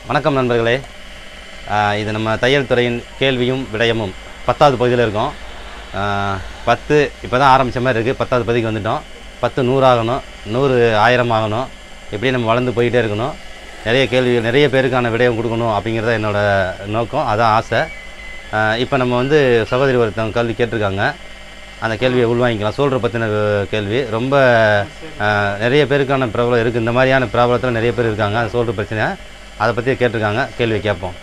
வணக்கம் நண்பர்களே ஆஹ் இது நம்ம தையல் துறையின் கேள்வியும் விடயமும் பத்தாவது பகுதியில் இருக்கோம் ஆஹ் பத்து இப்போ தான் ஆரம்பித்த மாதிரி இருக்குது பத்தாவது பகுதிக்கு வந்துட்டோம் பத்து நூறு ஆகணும் நூறு ஆயிரம் ஆகணும் இப்படியே நம்ம வளர்ந்து போயிட்டே இருக்கணும் நிறைய கேள்வி நிறைய பேருக்கான விடயம் கொடுக்கணும் அப்படிங்கிறத என்னோட நோக்கம் அதான் ஆசை இப்போ நம்ம வந்து சகோதரி ஒருத்தவங்க கேள்வி கேட்டிருக்காங்க அந்த கேள்வியை உள்வாங்கிக்கலாம் சோல்டரை பற்றின கேள்வி ரொம்ப ஆஹ், நிறைய பேருக்கான ப்ராப்ளம் இருக்குது இந்த மாதிரியான ப்ராப்ளத்தில் நிறைய பேர் இருக்காங்க அந்த சோல்டர் பிரச்சனை அதை பற்றி கேட்டிருக்காங்க கேள்வி கேட்போம்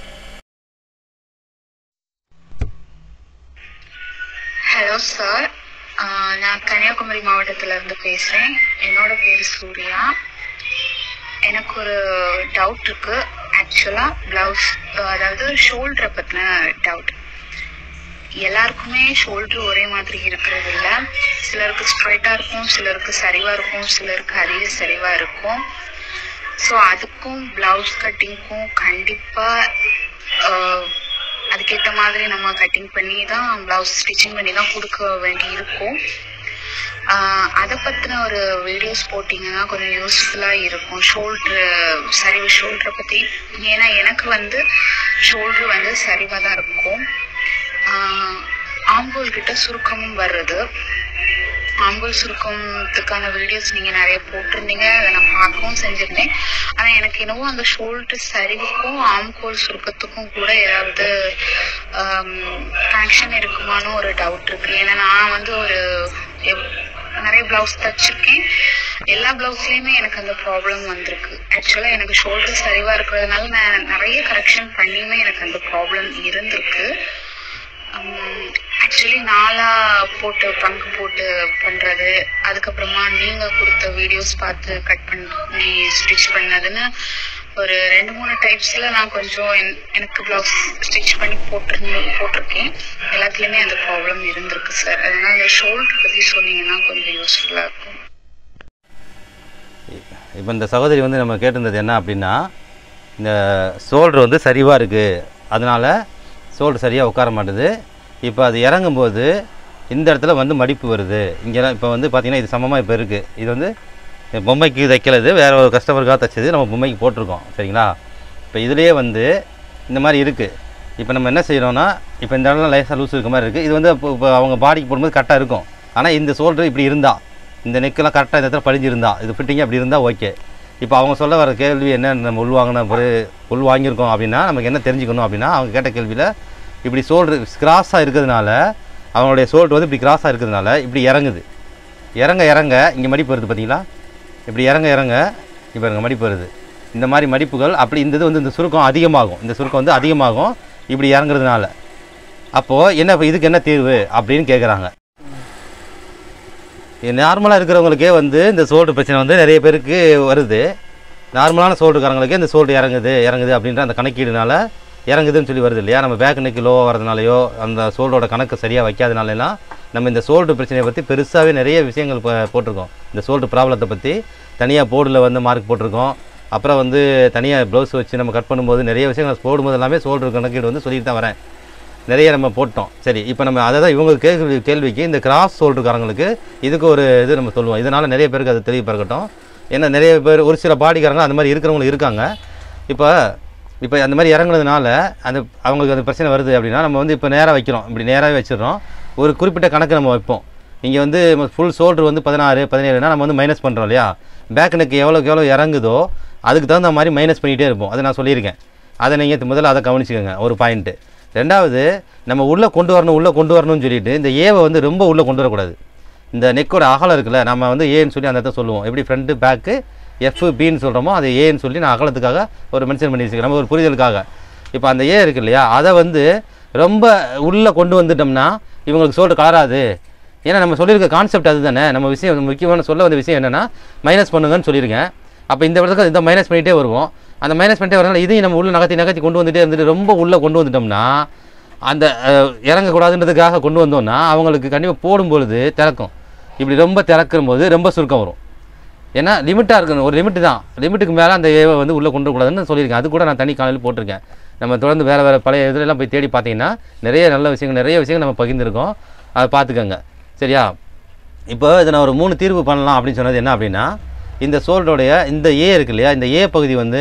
ஹலோ சார் நான் கன்னியாகுமரி மாவட்டத்துல இருந்து பேசுறேன் என்னோட பேர் சூர்யா எனக்கு ஒரு டவுட் இருக்கு ஆக்சுவலா பிளவுஸ் அதாவது ஷோல்டரை பத்தின டவுட் எல்லாருக்குமே ஷோல்டர் ஒரே மாதிரி இருக்கிறது இல்ல சிலருக்கு ஸ்ட்ரைட்டா இருக்கும் சிலருக்கு சரிவா இருக்கும் சிலருக்கு அதிக சரிவா இருக்கும் ஸோ அதுக்கும் பிளவுஸ் கட்டிங்க்கும் கண்டிப்பா ஆஹ், அதுக்கேற்ற மாதிரி நம்ம கட்டிங் பண்ணி தான் பிளவுஸ் ஸ்டிச்சிங் பண்ணி தான் கொடுக்க வேண்டி இருக்கும் அதை பற்றின ஒரு வீடியோஸ் போட்டிங்கன்னா கொஞ்சம் யூஸ்ஃபுல்லாக இருக்கும் ஷோல்ட்ரு சரிவு ஷோல்டரை பற்றி ஏன்னா எனக்கு வந்து ஷோல்ட்ரு வந்து சரிவாக தான் இருக்கும் ஆம்பூல் கிட்ட சுருக்கமும் வருது ஆம்பூல் சுருக்கத்துக்கான வீடியோஸ் நீங்க நிறைய போட்டிருந்தீங்க அதை நான் பார்க்கவும் செஞ்சிருந்தேன் ஆனா எனக்கு என்னவோ அந்த ஷோல்டர் சரிவுக்கும் ஆம்கோல் சுருக்கத்துக்கும் கூட ஏதாவது கனெக்ஷன் இருக்குமான்னு ஒரு டவுட் இருக்கு ஏன்னா நான் வந்து ஒரு எவ்- நிறைய பிளவுஸ் தச்சிருக்கேன் எல்லா பிளவுஸ்லயுமே எனக்கு அந்த ப்ராப்ளம் வந்திருக்கு ஆக்சுவலா எனக்கு ஷோல்டர் சரிவா இருக்கிறதுனால நான் நிறைய கரெக்ஷன் பண்ணியுமே எனக்கு அந்த ப்ராப்ளம் இருந்திருக்கு ஆக்சுவலி நாளா போட்டு பங்கு போட்டு பண்றது அதுக்கப்புறமா நீங்க கொடுத்த வீடியோஸ் பார்த்து கட் பண்ணி ஸ்டிச் பண்ணதுன்னு ஒரு ரெண்டு மூணு டைப்ஸ்ல நான் கொஞ்சம் என்- எனக்கு பிளவுஸ் ஸ்டிச் பண்ணி போட்டிருந்து போட்டிருக்கேன் எல்லாத்துலயுமே அந்த ப்ராப்ளம் இருந்திருக்கு சார் அதனால அந்த ஷோல்டர் பத்தி சொன்னீங்கன்னா கொஞ்சம் யூஸ்ஃபுல்லா இருக்கும் இப்போ இந்த சகோதரி வந்து நம்ம கேட்டிருந்தது என்ன அப்படின்னா இந்த ஷோல்டர் வந்து சரிவாக இருக்குது அதனால் ஷோல்டர் சரியாக உட்கார மாட்டுது இப்போ அது இறங்கும்போது இந்த இடத்துல வந்து மடிப்பு வருது இங்கெல்லாம் இப்போ வந்து பார்த்திங்கன்னா இது சமமாக இப்போ இருக்குது இது வந்து பொம்மைக்கு தைக்கிறது வேற ஒரு கஸ்டமருக்காக தைச்சது நம்ம பொம்மைக்கு போட்டிருக்கோம் சரிங்களா இப்போ இதுலேயே வந்து இந்த மாதிரி இருக்குது இப்போ நம்ம என்ன செய்கிறோம்னா இப்போ இந்த இடம்லாம் லேசாக லூஸ் இருக்க மாதிரி இருக்குது இது வந்து இப்போ இப்போ அவங்க பாடிக்கு போடும்போது கரெக்டாக இருக்கும் ஆனால் இந்த ஷோல்டர் இப்படி இருந்தா இந்த நெக்கெல்லாம் கரெக்டாக இந்த இடத்துல படிஞ்சிருந்தா இது ஃபிட்டிங் அப்படி இருந்தால் ஓகே இப்போ அவங்க சொல்ல வர கேள்வி என்ன நம்ம உள்வாங்கின பிறகு உள் வாங்கியிருக்கோம் அப்படின்னா நமக்கு என்ன தெரிஞ்சுக்கணும் அப்படின்னா அவங்க கேட்ட கேள்வியில் இப்படி ஷோல்டர் கிராஸாக இருக்கிறதுனால அவங்களுடைய ஷோல்டர் வந்து இப்படி கிராஸாக இருக்கிறதுனால இப்படி இறங்குது இறங்க இறங்க இங்கே மடிப்பு வருது பார்த்தீங்களா இப்படி இறங்க இறங்க இப்போ இங்கே மடிப்பு வருது இந்த மாதிரி மடிப்புகள் அப்படி இந்த இது வந்து இந்த சுருக்கம் அதிகமாகும் இந்த சுருக்கம் வந்து அதிகமாகும் இப்படி இறங்குறதுனால அப்போது என்ன இப்ப இதுக்கு என்ன தீர்வு அப்படின்னு கேட்குறாங்க நார்மலாக இருக்கிறவங்களுக்கே வந்து இந்த சோல்டு பிரச்சனை வந்து நிறைய பேருக்கு வருது நார்மலான சோல்டுக்காரங்களுக்கே இந்த சோல்டு இறங்குது இறங்குது அப்படின்ற அந்த கணக்கீடுனால இறங்குதுன்னு சொல்லி வருது இல்லையா நம்ம பேக் நெக்கு லோவாக வரதுனாலையோ அந்த சோல்டோட கணக்கு சரியாக வைக்காதனாலாம் நம்ம இந்த சோல்டு பிரச்சனையை பற்றி பெருசாகவே நிறைய விஷயங்கள் போ- போட்டிருக்கோம் இந்த சோல்டு ப்ராப்ளத்தை பற்றி தனியாக போர்டில் வந்து மார்க் போட்டிருக்கோம் அப்புறம் வந்து தனியாக ப்ளவுஸ் வச்சு நம்ம கட் பண்ணும்போது நிறைய விஷயங்கள் போடும்போது எல்லாமே சோல்டர் கணக்கீடு வந்து சொல்லிட்டு தான் வரேன் நிறைய நம்ம போட்டோம் சரி இப்போ நம்ம அதை தான் இவங்க கேள்வி கேள்விக்கு இந்த கிராஸ் சோல்டருக்காரங்களுக்கு இதுக்கு ஒரு இது நம்ம சொல்லுவோம் இதனால் நிறைய பேருக்கு அது தெளிவுபடுத்தட்டும் ஏன்னா நிறைய பேர் ஒரு சில பாடிக்காரங்க அந்த மாதிரி இருக்கிறவங்களும் இருக்காங்க இப்போ இப்போ அந்த மாதிரி இறங்குனதுனால அந்த அவங்களுக்கு அந்த பிரச்சனை வருது அப்படின்னா நம்ம வந்து இப்போ நேராக வைக்கிறோம் இப்படி நேராகவே வச்சிடுறோம் ஒரு குறிப்பிட்ட கணக்கு நம்ம வைப்போம் இங்கே வந்து ஃபுல் ஷோல்டர் வந்து பதினாறு பதினேழுனா நம்ம வந்து மைனஸ் பண்ணுறோம் இல்லையா பேக் நெக் எவ்வளோக்கு எவ்வளோ இறங்குதோ அதுக்கு தகுந்த மாதிரி மைனஸ் பண்ணிகிட்டே இருப்போம் அதை நான் சொல்லியிருக்கேன் அதை நீங்கள் முதல்ல அதை கவனிச்சுக்கோங்க ஒரு பாயிண்ட்டு ரெண்டாவது நம்ம உள்ளே கொண்டு வரணும் உள்ளே கொண்டு வரணும்னு சொல்லிட்டு இந்த ஏவை வந்து ரொம்ப உள்ளே கொண்டு வரக்கூடாது இந்த நெக்கோட அகலம் இருக்குல்ல நம்ம வந்து ஏன்னு சொல்லி அந்த இடத்த சொல்லுவோம் எப்படி ஃப்ரண்ட்டு பேக்கு எஃப் பின்னு சொல்கிறோமோ அது ஏன்னு சொல்லி நான் அகலத்துக்காக ஒரு மென்ஷன் பண்ணி வச்சுக்கிறேன் நம்ம ஒரு புரிதலுக்காக இப்போ அந்த ஏ இருக்கு இல்லையா அதை வந்து ரொம்ப உள்ளே கொண்டு வந்துட்டோம்னா இவங்களுக்கு சோல்டு கலராது ஏன்னா நம்ம சொல்லியிருக்க கான்செப்ட் அதுதானே நம்ம விஷயம் முக்கியமான சொல்ல வந்த விஷயம் என்னென்னா மைனஸ் பண்ணுங்கன்னு சொல்லியிருக்கேன் அப்போ இந்த இடத்துக்கு இந்த மைனஸ் பண்ணிகிட்டே வருவோம் அந்த மைனஸ் பண்ணிட்டே வரனால இதையும் நம்ம உள்ள நகர்த்தி நகர்த்தி கொண்டு வந்துட்டே இருந்துட்டு ரொம்ப உள்ளே கொண்டு வந்துட்டோம்னா அந்த அஹ், இறங்கக்கூடாதுன்றதுக்காக கொண்டு வந்தோம்னா அவங்களுக்கு கண்டிப்பாக போடும்பொழுது திறக்கும் இப்படி ரொம்ப திறக்கும் போது ரொம்ப சுருக்கம் வரும் ஏன்னா லிமிட்டாக இருக்கணும் ஒரு லிமிட் தான் லிமிட்டுக்கு மேலே அந்த ஏவை வந்து உள்ளே கொண்டு வரக்கூடாதுன்னு சொல்லியிருக்கேன் அது கூட நான் தனி காலையில் போட்டிருக்கேன் நம்ம தொடர்ந்து வேறு வேறு பழைய இதுலலாம் போய் தேடி பார்த்தீங்கன்னா நிறைய நல்ல விஷயங்கள் நிறைய விஷயங்கள் நம்ம பகிர்ந்துருக்கோம் அதை பார்த்துக்கோங்க சரியா இப்போ இதை நான் ஒரு மூணு தீர்வு பண்ணலாம் அப்படின்னு சொன்னது என்ன அப்படின்னா இந்த சோல்டோடைய இந்த ஏ இருக்கு இல்லையா இந்த ஏ பகுதி வந்து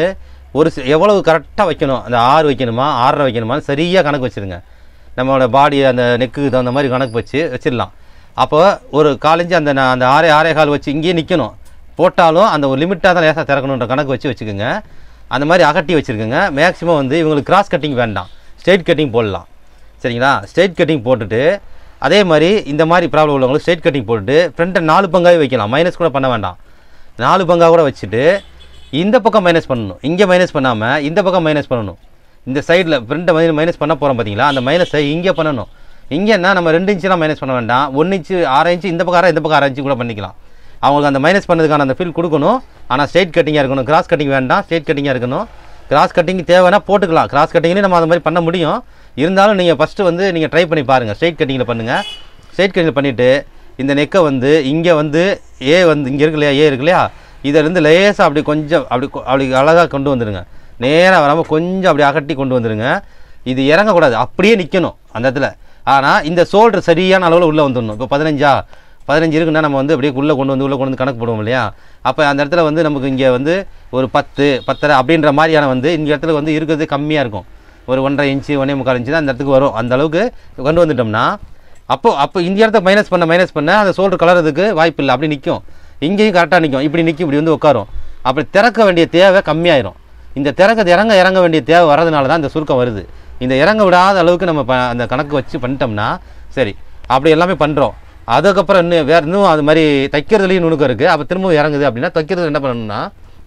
ஒரு சி- எவ்வளவு கரெக்டாக வைக்கணும் அந்த ஆறு வைக்கணுமா ஆறரை வைக்கணுமான்னு சரியாக கணக்கு வச்சுருங்க நம்மளோட பாடி அந்த நெக்குக்கு தகுந்த மாதிரி கணக்கு வச்சு வச்சிடலாம் அப்போ ஒரு காலேஜ் அந்த ந- அந்த ஆறே ஆறே கால் வச்சு இங்கேயே நிற்கணும் போட்டாலும் அந்த ஒரு லிமிட்டாக தான் லேசாக திறக்கணுன்ற கணக்கு வச்சு வச்சுக்கோங்க அந்த மாதிரி அகட்டி வச்சுருக்குங்க மேக்ஸிமம் வந்து இவங்களுக்கு கிராஸ் கட்டிங் வேண்டாம் ஸ்ட்ரெயிட் கட்டிங் போடலாம் சரிங்களா ஸ்ட்ரெயிட் கட்டிங் போட்டுட்டு அதே மாதிரி இந்த மாதிரி ப்ராப்ளம் உள்ளவங்களுக்கு ஸ்ட்ரெயிட் கட்டிங் போட்டுட்டு ஃப்ரண்ட்டை நாலு பங்காகவே வைக்கலாம் மைனஸ் கூட பண்ண வேண்டாம் நாலு பங்காக கூட வச்சுட்டு இந்த பக்கம் மைனஸ் பண்ணணும் இங்கே மைனஸ் பண்ணாமல் இந்த பக்கம் மைனஸ் பண்ணணும் இந்த சைடில் ஃப்ரண்ட்டை மைனஸ் மைனஸ் பண்ண போகிறோம் பார்த்தீங்களா அந்த மைனஸை இங்கே பண்ணணும் இங்கேன்னா நம்ம ரெண்டு இன்ச்சுலாம் மைனஸ் பண்ண வேண்டாம் ஒன்று இன்ச்சு ஆறு இன்ச்சு இந்த பக்கம் ஆறு இந்த பக்கம் ஆறு இன்ச்சு கூட பண்ணிக்கலாம் அவங்களுக்கு அந்த மைனஸ் பண்ணதுக்கான அந்த ஃபீல் கொடுக்கணும் ஆனால் ஸ்ட்ரெயிட் கட்டிங்காக இருக்கணும் கிராஸ் கட்டிங் வேண்டாம் ஸ்ட்ரெயிட் கட்டிங்காக இருக்கணும் கிராஸ் கட்டிங் தேவைன்னா போட்டுக்கலாம் கிராஸ் கட்டிங்லேயும் நம்ம அந்த மாதிரி பண்ண முடியும் இருந்தாலும் நீங்கள் ஃபஸ்ட்டு வந்து நீங்கள் ட்ரை பண்ணி பாருங்கள் ஸ்ட்ரெயிட் கட்டிங்கில் பண்ணுங்கள் ஸ்ட்ரெயிட் கட்டிங் பண்ணிவிட்டு இந்த நெக்கை வந்து இங்கே வந்து ஏ வந்து இங்கே இருக்கு இல்லையா ஏ இருக்கு இல்லையா இதிலேருந்து லேசாக அப்படி கொஞ்சம் அப்படி கொ- அப்படி அழகாக கொண்டு வந்துடுங்க நேராக வராமல் கொஞ்சம் அப்படி அகட்டி கொண்டு வந்துடுங்க இது இறங்கக்கூடாது அப்படியே நிற்கணும் அந்த இடத்துல ஆனால் இந்த ஷோல்டர் சரியான அளவில் உள்ளே வந்துடணும் இப்போ பதினஞ்சா பதினஞ்சு இருக்குன்னா நம்ம வந்து அப்படியே உள்ளே கொண்டு வந்து உள்ளே கொண்டு வந்து கணக்கு போடுவோம் இல்லையா அப்போ அந்த இடத்துல வந்து நமக்கு இங்கே வந்து ஒரு பத்து பத்தரை அப்படின்ற மாதிரியான வந்து இந்த இடத்துல வந்து இருக்கிறது கம்மியாக இருக்கும் ஒரு ஒன்றரை இன்ச்சு ஒன்றே முக்கால் இன்ச்சு தான் அந்த இடத்துக்கு வரும் அந்த அளவுக்கு கொண்டு வந்துட்டோம்னா அப்போ அப்போ இந்த இடத்த மைனஸ் பண்ண மைனஸ் பண்ண அந்த ஷோல்டர் கலர்றதுக்கு வாய்ப்பு இல்லை அப்படி நிற்கும் இங்கேயும் கரெக்டாக நிற்கும் இப்படி நிற்கும் இப்படி வந்து உட்காரும் அப்படி திறக்க வேண்டிய தேவை கம்மியாயிரும் இந்த திறக்க இறங்க இறங்க வேண்டிய தேவை வரதுனால தான் இந்த சுருக்கம் வருது இந்த இறங்க விடாத அளவுக்கு நம்ம ப அந்த கணக்கு வச்சு பண்ணிட்டோம்னா சரி அப்படி எல்லாமே பண்ணுறோம் அதுக்கப்புறம் இன்னும் வேறு இன்னும் அது மாதிரி தைக்கிறதுலையும் நுணுக்கம் இருக்குது அப்போ திரும்பவும் இறங்குது அப்படின்னா தைக்கிறது என்ன பண்ணணும்னா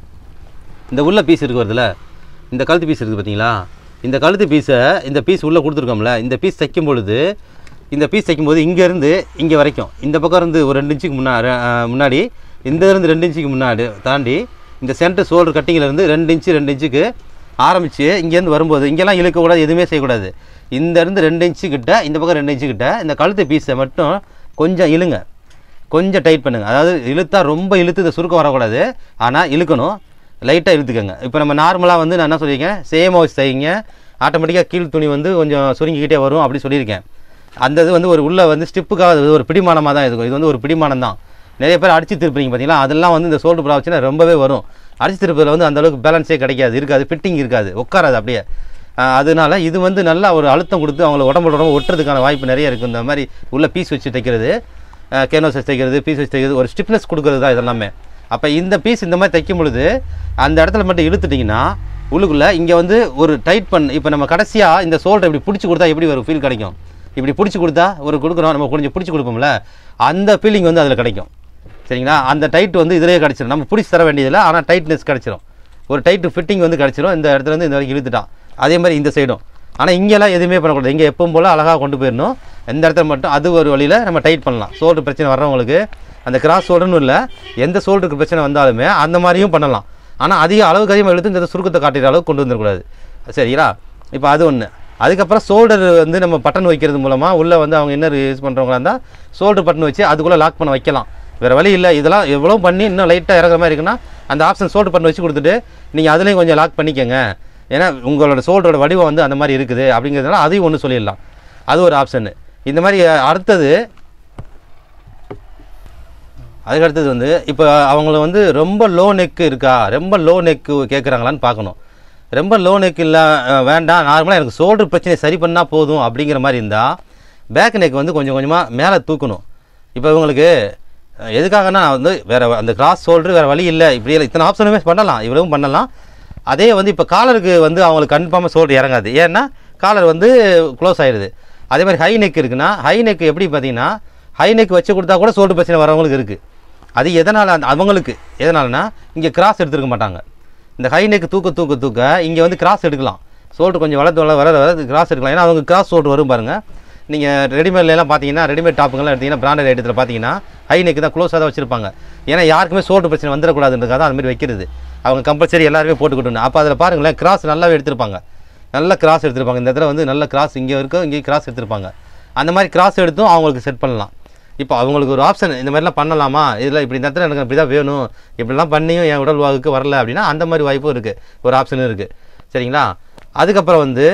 இந்த உள்ள பீஸ் இருக்கு வருதுல இந்த கழுத்து பீஸ் இருக்குது பார்த்தீங்களா இந்த கழுத்து பீஸை இந்த பீஸ் உள்ளே கொடுத்துருக்கோம்ல இந்த பீஸ் தைக்கும் பொழுது இந்த பீஸ் தைக்கும்போது இங்கேருந்து இங்கே வரைக்கும் இந்த பக்கம் இருந்து ஒரு ரெண்டு இன்ச்சுக்கு முன்னா அஹ், முன்னாடி இந்த இருந்து ரெண்டு இன்ச்சுக்கு முன்னாடி தாண்டி இந்த சென்டர் ஷோல்டர் கட்டிங்கில் இருந்து ரெண்டு இன்ச்சு ரெண்டு இன்ச்சுக்கு ஆரம்பித்து இங்கேருந்து வரும்போது இங்கெல்லாம் இழுக்கக்கூடாது எதுவுமே செய்யக்கூடாது இந்த இருந்து ரெண்டு இன்ச்சு கிட்ட இந்த பக்கம் ரெண்டு இன்ச்சு கிட்ட இந்த கழுத்து பீஸை மட்டும் கொஞ்சம் இழுங்க கொஞ்சம் டைட் பண்ணுங்க அதாவது இழுத்தா ரொம்ப இழுத்து இந்த சுருக்கம் வரக்கூடாது ஆனால் இழுக்கணும் லைட்டாக இழுத்துக்கோங்க இப்போ நம்ம நார்மலாக வந்து நான் என்ன சொல்லியிருக்கேன் சேம் வச்சு தைங்க ஆட்டோமேட்டிக்காக கீழ் துணி வந்து கொஞ்சம் சுருங்கிக்கிட்டே வரும் அப்படி சொல்லியிருக்கேன் அந்த இது வந்து ஒரு உள்ள வந்து ஸ்டிப்புக்காக அது ஒரு பிடிமானமாக தான் இருக்கும் இது வந்து ஒரு பிடிமானம் தான் நிறைய பேர் அடிச்சு திருப்பீங்க பார்த்தீங்களா அதெல்லாம் வந்து இந்த சோல்டு ப்ரா வச்சுன்னா ரொம்பவே வரும் அடிச்சு திருப்பதில் வந்து அந்த அளவுக்கு பேலன்ஸே கிடைக்காது இருக்காது ஃபிட்டிங் இருக்காது உட்காராது அப்படியே ஆஹ் அதனால இது வந்து நல்லா ஒரு அழுத்தம் கொடுத்து அவங்கள உடம்புல உடம்பு ஒட்டுறதுக்கான வாய்ப்பு நிறைய இருக்குது இந்த மாதிரி உள்ள பீஸ் வச்சு தைக்கிறது கேனோஸ் வச்சு தைக்கிறது பீஸ் வச்சு தைக்கிறது ஒரு ஸ்டிப்னஸ் கொடுக்கறது தான் இதெல்லாமே அப்போ இந்த பீஸ் இந்த மாதிரி தைக்கும் பொழுது அந்த இடத்துல மட்டும் இழுத்துட்டிங்கன்னா உள்ளுக்குள்ளே இங்கே வந்து ஒரு டைட் பண்ண இப்போ நம்ம கடைசியாக இந்த சோல்டர் இப்படி பிடிச்சி கொடுத்தா எப்படி ஒரு ஃபீல் கிடைக்கும் இப்படி பிடிச்சி கொடுத்தா ஒரு கொடுக்குறோம் நம்ம கொஞ்சம் பிடிச்சி கொடுப்போம்ல அந்த ஃபீலிங் வந்து அதில் கிடைக்கும் சரிங்களா அந்த டைட் வந்து இதிலேயே கிடச்சிரும் நம்ம பிடிச்சி தர வேண்டியதில்லை ஆனால் டைட்னஸ் கிடச்சிரும் ஒரு டைட் ஃபிட்டிங் வந்து கிடச்சிரும் இந்த இடத்துல இருந்து இந்த வரைக்கும் இழுத்துட்டான் அதே மாதிரி இந்த சைடும் ஆனால் இங்கெல்லாம் எதுவுமே பண்ணக்கூடாது இங்கே எப்பவும் போல் அழகாக கொண்டு போயிடணும் எந்த இடத்துல மட்டும் அது ஒரு வழியில் நம்ம டைட் பண்ணலாம் சோல்டர் பிரச்சனை வர்றவங்களுக்கு அந்த கிராஸ் சோல்டர்னு இல்லை எந்த சோல்டருக்கு பிரச்சனை வந்தாலுமே அந்த மாதிரியும் பண்ணலாம் ஆனால் அதிக அளவுக்கு அதிகமாக இழுத்து இந்த சுருக்கத்தை காட்டுற அளவுக்கு கொண்டு வந்துடக்கூடாது சரிங்களா இப்போ அது ஒன்று அதுக்கப்புறம் ஷோல்டர் வந்து நம்ம பட்டன் வைக்கிறது மூலமாக உள்ளே வந்து அவங்க என்ன யூஸ் பண்ணுறவங்களா இருந்தால் ஷோல்டர் பட்டன் வச்சு அதுக்குள்ளே லாக் பண்ண வைக்கலாம் வேறு வழி இல்லை இதெல்லாம் எவ்வளோ பண்ணி இன்னும் லைட்டாக இறங்குற மாதிரி இருக்குன்னா அந்த ஆப்ஷன் ஷோல்டர் பட்டன் வச்சு கொடுத்துட்டு நீங்கள் அதுலேயும் கொஞ்சம் லாக் பண்ணிக்கோங்க ஏன்னா உங்களோட ஷோல்டரோட வடிவம் வந்து அந்த மாதிரி இருக்குது அப்படிங்கிறதுனால அதையும் ஒன்று சொல்லிடலாம் அது ஒரு ஆப்ஷனு இந்த மாதிரி அடுத்தது அதுக்கு அடுத்தது வந்து இப்போ அவங்கள வந்து ரொம்ப லோ நெக்கு இருக்கா ரொம்ப லோ நெக்கு கேட்குறாங்களான்னு பார்க்கணும் ரொம்ப லோ நெக் இல்லை அஹ், வேண்டாம் நார்மலாக எனக்கு ஷோல்டர் பிரச்சனையை சரி பண்ணால் போதும் அப்படிங்கிற மாதிரி இருந்தால் பேக் நெக் வந்து கொஞ்சம் கொஞ்சமாக மேலே தூக்கணும் இப்போ இவங்களுக்கு அஹ், எதுக்காகனா வந்து வேறு அந்த கிராஸ் ஷோல்டர் வேறு வழி இல்லை இப்படி இல்லை இத்தனை ஆப்ஷனுமே பண்ணலாம் இவ்வளவும் பண்ணலாம் அதே வந்து இப்போ காலருக்கு வந்து அவங்களுக்கு கன்ஃபார்மாக ஷோல்டர் இறங்காது ஏன்னா காலர் வந்து க்ளோஸ் ஆயிடுது அதே மாதிரி ஹை நெக் இருக்குன்னா ஹை நெக் எப்படி பார்த்தீங்கன்னா ஹை நெக் வச்சு கொடுத்தா கூட ஷோல்டர் பிரச்சனை வரவங்களுக்கு இருக்குது அது எதனால் அந்த அவங்களுக்கு எதனாலனா இங்கே கிராஸ் எடுத்துருக்க மாட்டாங்க இந்த ஹை நெக் தூக்க தூக்க தூக்க இங்கே வந்து கிராஸ் எடுக்கலாம் ஷோல்டர் கொஞ்சம் வளர்த்து வளர வர வர கிராஸ் எடுக்கலாம் ஏன்னா அவங்க கிராஸ் ஷோல்டர் வரும் பாருங்கள் நீங்கள் ரெடிமேட்லாம் பார்த்தீங்கன்னா ரெடிமேட் டாப்புங்கெல்லாம் எடுத்தீங்கன்னா பிராண்டட் ஐட்டத்தில் பார்த்தீங்கன்னா ஹை நெக் தான் க்ளோஸாக தான் வச்சிருப்பாங்க ஏன்னா யாருக்குமே ஷோல்டர் பிரச்சனை வந்துடக்கூடாதுன்றதுக்காக தான் அது மாதிரி வைக்கிறது அவங்க கம்பல்சரி எல்லாருமே போட்டுக்கிட்டணும் அப்போ அதில் பாருங்களேன் கிராஸ் நல்லாவே எடுத்திருப்பாங்க நல்ல கிராஸ் எடுத்திருப்பாங்க இந்த இடத்துல வந்து நல்ல கிராஸ் இங்கே இருக்கும் இங்கேயும் கிராஸ் எடுத்திருப்பாங்க அந்த மாதிரி கிராஸ் எடுத்தும் அவங்களுக்கு செட் பண்ணலாம் இப்போ அவங்களுக்கு ஒரு ஆப்ஷன் இந்த மாதிரிலாம் பண்ணலாமா இதில் இப்படி இந்த இடத்துல எனக்கு இப்படி தான் வேணும் இப்படிலாம் பண்ணியும் என் உடல் வாகுக்கு வரல அப்படின்னா அந்த மாதிரி வாய்ப்பும் இருக்குது ஒரு ஆப்ஷனும் இருக்குது சரிங்களா அதுக்கப்புறம் வந்து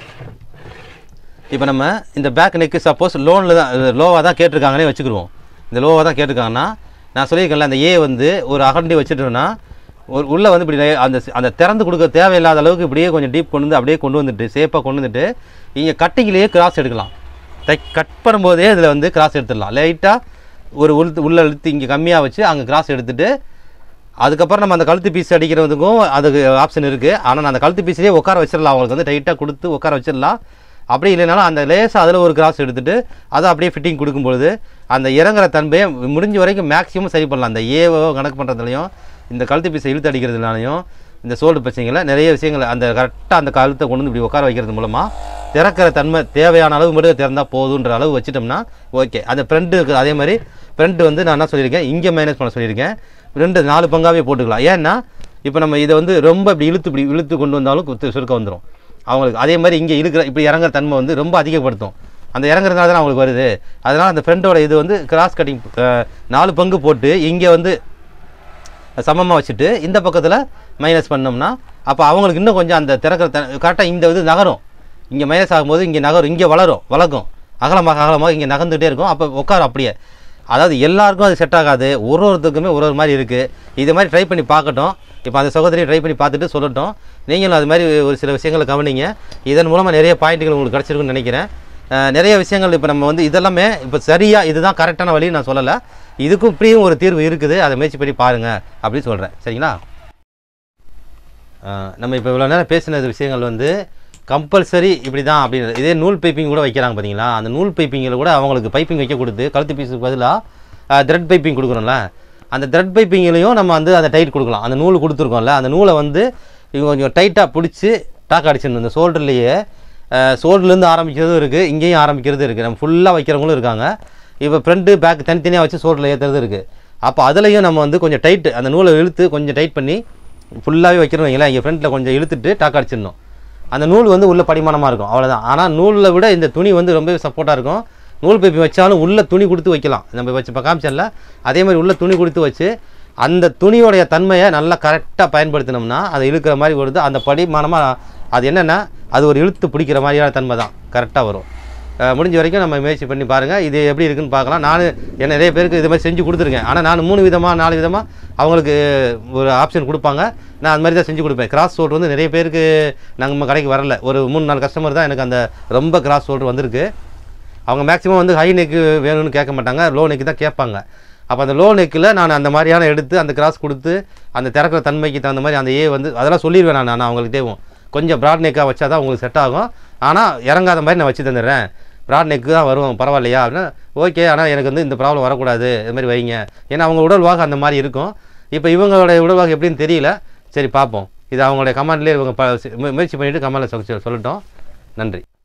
இப்போ நம்ம இந்த பேக் நெக்கு சப்போஸ் லோனில் தான் லோவாக தான் கேட்டிருக்காங்கன்னே வச்சுக்கிடுவோம் இந்த லோவாக தான் கேட்டிருக்காங்கன்னா நான் சொல்லியிருக்கேன்ல அந்த ஏ வந்து ஒரு அகண்டி வச்சுட்டோம்னா ஒரு உள்ளே வந்து இப்படி நெ- அந்த சி- அந்த திறந்து கொடுக்க தேவையில்லாத அளவுக்கு இப்படியே கொஞ்சம் டீப் கொண்டு வந்து அப்படியே கொண்டு வந்துட்டு சேஃபாக கொண்டு வந்துட்டு இங்கே கட்டிங்கிலேயே கிராஸ் எடுக்கலாம் தை கட் பண்ணும்போதே இதில் வந்து கிராஸ் எடுத்துடலாம் லைட்டாக ஒரு உளுத்து உள்ள இழுத்து இங்கே கம்மியாக வச்சு அங்கே கிராஸ் எடுத்துட்டு அதுக்கப்புறம் நம்ம அந்த கழுத்து பீஸ் அடிக்கிறதுக்கும் அதுக்கு ஆப்ஷன் இருக்குது ஆனால் நான் அந்த கழுத்து பீஸ்லேயே உட்கார வச்சிடலாம் அவங்களுக்கு வந்து டைட்டாக கொடுத்து உட்கார வச்சிடலாம் அப்படி இல்லைனாலும் அந்த லேசாக அதில் ஒரு கிராஸ் எடுத்துட்டு அதை அப்படியே ஃபிட்டிங் கொடுக்கும் பொழுது அந்த இறங்குற தன்மையை முடிஞ்ச வரைக்கும் மேக்ஸிமம் சரி பண்ணலாம் அந்த ஏவோ கணக்கு பண்ணுறதுலையும் இந்த கழுத்து பீஸை இழுத்து அடிக்கிறதுனாலையும் இந்த சோல்டு பிரச்சனைகளை நிறைய விஷயங்கள் அந்த கரெக்டாக அந்த கழுத்தை கொண்டு வந்து இப்படி உட்கார வைக்கிறது மூலமாக திறக்கிற தன்மை தேவையான அளவு மட்டும் திறந்தால் போதுன்ற அளவு வச்சுட்டோம்னா ஓகே அந்த ஃப்ரண்ட்டு அதே மாதிரி ஃப்ரண்ட் வந்து நான் என்ன சொல்லியிருக்கேன் இங்கே மைனஸ் பண்ண சொல்லியிருக்கேன் ரெண்டு நாலு பங்காவே போட்டுக்கலாம் ஏன்னா இப்போ நம்ம இதை வந்து ரொம்ப இப்படி இழுத்து இப்படி இழுத்து கொண்டு வந்தாலும் குத்து சுருக்க வந்துடும் அவங்களுக்கு அதே மாதிரி இங்கே இழுக்கிற இப்படி இறங்குற தன்மை வந்து ரொம்ப அதிகப்படுத்தும் அந்த இறங்குறதுனால தான் அவங்களுக்கு வருது அதனால் அந்த ஃப்ரெண்டோட இது வந்து கிராஸ் கட்டிங் நாலு பங்கு போட்டு இங்கே வந்து சமமாக வச்சுட்டு இந்த பக்கத்தில் மைனஸ் பண்ணோம்னா அப்போ அவங்களுக்கு இன்னும் கொஞ்சம் அந்த திறக்கிற த கரெக்டாக இந்த இது நகரும் இங்கே மைனஸ் ஆகும்போது இங்கே நகரும் இங்கே வளரும் வளர்க்கும் அகலமாக அகலமாக இங்கே நகர்ந்துகிட்டே இருக்கும் அப்போ உட்காரும் அப்படியே அதாவது எல்லாருக்கும் அது செட் ஆகாது ஒரு ஒருத்தருக்குமே ஒரு ஒரு மாதிரி இருக்குது இது மாதிரி ட்ரை பண்ணி பார்க்கட்டும் இப்போ அந்த சகோதரியை ட்ரை பண்ணி பார்த்துட்டு சொல்லட்டும் நீங்களும் அது மாதிரி ஒரு சில விஷயங்களை கவனிங்க இதன் மூலமாக நிறைய பாயிண்ட்டுகள் உங்களுக்கு கிடச்சிருக்குன்னு நினைக்கிறேன் அஹ் நிறைய விஷயங்கள் இப்போ நம்ம வந்து இதெல்லாமே இப்போ சரியாக இதுதான் கரெக்டான வழி நான் சொல்லலை இதுக்கும் இப்படியும் ஒரு தீர்வு இருக்குது அதை முயற்சி பண்ணி பாருங்கள் அப்படின்னு சொல்கிறேன் சரிங்களா அஹ் நம்ம இப்போ இவ்வளோ நேரம் பேசினது விஷயங்கள் வந்து கம்பல்சரி இப்படி தான் அப்படின்னு இதே நூல் பைப்பிங் கூட வைக்கிறாங்க பார்த்தீங்களா அந்த நூல் பைப்பிங்கில் கூட அவங்களுக்கு பைப்பிங் வைக்க கொடுத்து கழுத்து பீஸுக்கு பதிலாக த்ரெட் பைப்பிங் கொடுக்குறோம்ல அந்த த்ரெட் பைப்பிங்லேயும் நம்ம வந்து அந்த டைட் கொடுக்கலாம் அந்த நூல் கொடுத்துருக்கோம்ல அந்த நூலை வந்து இவங்க கொஞ்சம் டைட்டாக பிடிச்சி டாக் அடிச்சிடணும் இந்த ஷோல்டர்லேயே ஷோல்டர்லேருந்து ஆரம்பிக்கிறதும் இருக்குது இங்கேயும் ஆரம்பிக்கிறது இருக்குது நம்ம ஃபுல்லாக வைக்கிறவங்களும் இருக்காங்க இப்போ ஃப்ரண்ட்டு பேக் தனித்தனியாக வச்சு ஷோல்டரில் ஏற்றுறது இருக்குது அப்போ அதுலேயும் நம்ம வந்து கொஞ்சம் டைட்டு அந்த நூலை இழுத்து கொஞ்சம் டைட் பண்ணி ஃபுல்லாகவே வைக்கிறோம் வைங்களேன் இங்கே ஃப்ரண்ட்டில் கொஞ்சம் இழுத்துட்டு டாக் அடிச்சிடணும் அந்த நூல் வந்து உள்ள படிமானமாக இருக்கும் அவ்வளோதான் ஆனால் நூலில் விட இந்த துணி வந்து ரொம்பவே சப்போர்ட்டாக இருக்கும் நூல் பைப்பி வச்சாலும் உள்ள துணி கொடுத்து வைக்கலாம் நம்ம வச்சு இப்போ காமிச்சல அதே மாதிரி உள்ள துணி கொடுத்து வச்சு அந்த துணியோடைய தன்மையை நல்லா கரெக்டாக பயன்படுத்தினோம்னா அதை இழுக்கிற மாதிரி வருது அந்த படிமானமாக அது என்னென்னா அது ஒரு இழுத்து பிடிக்கிற மாதிரியான தன்மை தான் கரெக்டாக வரும் அஹ் முடிஞ்ச வரைக்கும் நம்ம முயற்சி பண்ணி பாருங்கள் இது எப்படி இருக்குன்னு பார்க்கலாம் நான் என்ன நிறைய பேருக்கு இது மாதிரி செஞ்சு கொடுத்துருக்கேன் ஆனால் நான் மூணு விதமாக நாலு விதமாக அவங்களுக்கு ஒரு ஆப்ஷன் கொடுப்பாங்க நான் அது மாதிரி தான் செஞ்சு கொடுப்பேன் கிராஸ் ஷோல்டர் வந்து நிறைய பேருக்கு நாங்கள் நம்ம கடைக்கு வரல ஒரு மூணு நாலு கஸ்டமர் தான் எனக்கு அந்த ரொம்ப கிராஸ் ஷோல்டர் வந்திருக்கு அவங்க மேக்ஸிமம் வந்து ஹை நெக்கு வேணும்னு கேட்க மாட்டாங்க லோ நெக்கு தான் கேட்பாங்க அப்போ அந்த லோ நெக்கில் நான் அந்த மாதிரியான எடுத்து அந்த கிராஸ் கொடுத்து அந்த திறக்கிற தன்மைக்கு தகுந்த மாதிரி அந்த ஏ வந்து அதெல்லாம் சொல்லிடுவேன் நான் நான் அவங்களுக்கு தேவும் கொஞ்சம் ப்ராட் நெக்காக வச்சா தான் உங்களுக்கு செட் ஆகும் ஆனால் இறங்காத மாதிரி நான் வச்சு தந்துடுறேன் ப்ராட் நெக்கு தான் வரும் பரவாயில்லையா அப்படின்னா ஓகே ஆனால் எனக்கு வந்து இந்த ப்ராப்ளம் வரக்கூடாது இது மாதிரி வைங்க ஏன்னா அவங்க உடல்வாக அந்த மாதிரி இருக்கும் இப்போ இவங்களோட உடல்வாக எப்படின்னு தெரியல சரி பார்ப்போம் இது அவங்களுடைய கமாண்ட்லேயே இவங்க ப முயற்சி பண்ணிவிட்டு கமாண்டில் சொல்லட்டும் நன்றி